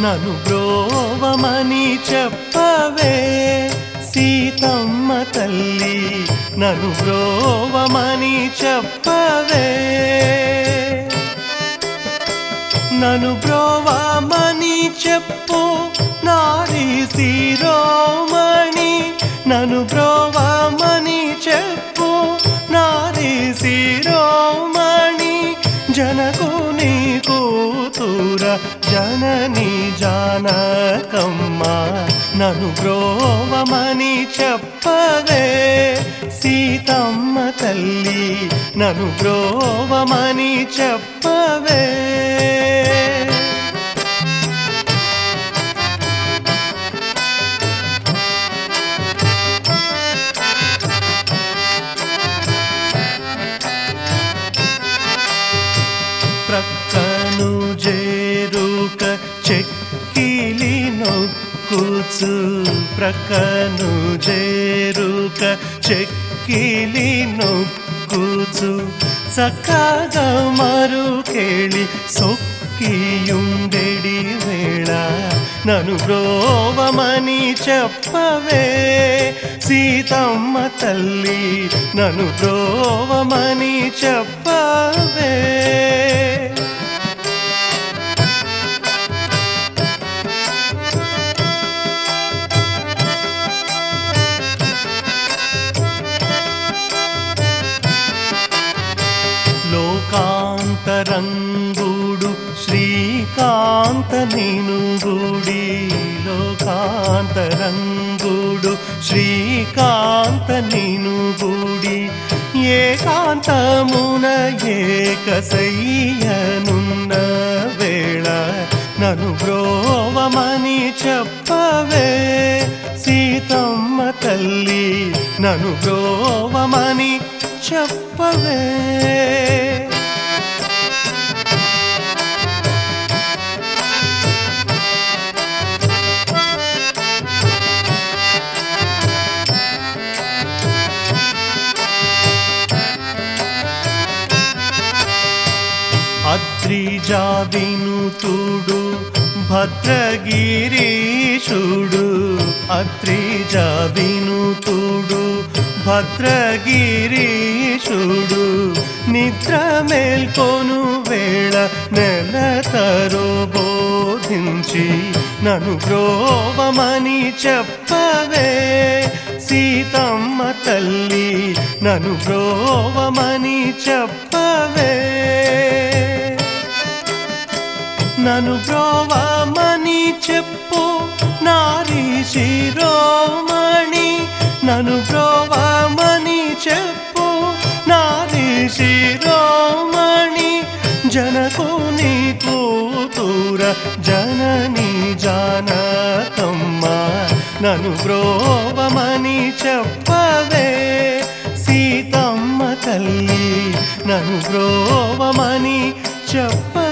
నను బ్రోవమని చెప్పవే సీతమ్మ తల్లి నను బ్రోవమని చెప్పవే నను బ్రోవమని చెప్పు నారీ శిరోమణి నను బ్రోవమని చెప్పు నారీ శిరోమణి జనకుని కూతుర జనని జానకమ్మ నను బ్రోవమని చెప్పవే సీతమ్మ తల్లి నను బ్రోవమని చెప్పవే ప్రక్కను జేరుక చెక్కిలి నొక్కుచు ప్రక్కను జేరుక చెక్కిలి నొక్కుచు చక్కగా మరుకేళి సొక్కియుండెడి వేళ నను బ్రోవమని చెప్పవే సీతమ్మ తల్లి నను బ్రోవమని చెప్పవే లోకాంతరంగుడు శ్రీకాంత నేను గుడి లోకాంతరంగుడు శ్రీకాంత నేను గుడి ఏకాంతమున ఏకసయ్యనున్న వేళ నను బ్రోవమని చెప్పవే సీతమ్మ తల్లి నను బ్రోవమని చెప్పవే అద్రిజావినుతుడు భద్రగిరీశుడు అద్రిజావినుతుడు భద్రగిరీశుడు నిద్ర మేల్కొను వేళ నెల తరో బోధించి నను బ్రోవమని చెప్పవే సీతమ్మ తల్లి నను బ్రోవమని చెప్పవే నను బ్రోవమని చెప్పు నారీ శిరోమణి నను బ్రోవమని చెప్పు నారీ శిరోమణి జనకుని కూతుర జనని జానకమ్మ నను బ్రోవమని చెప్పవే సీతమ్మ తల్లి నను బ్రోవమని చెప్పవే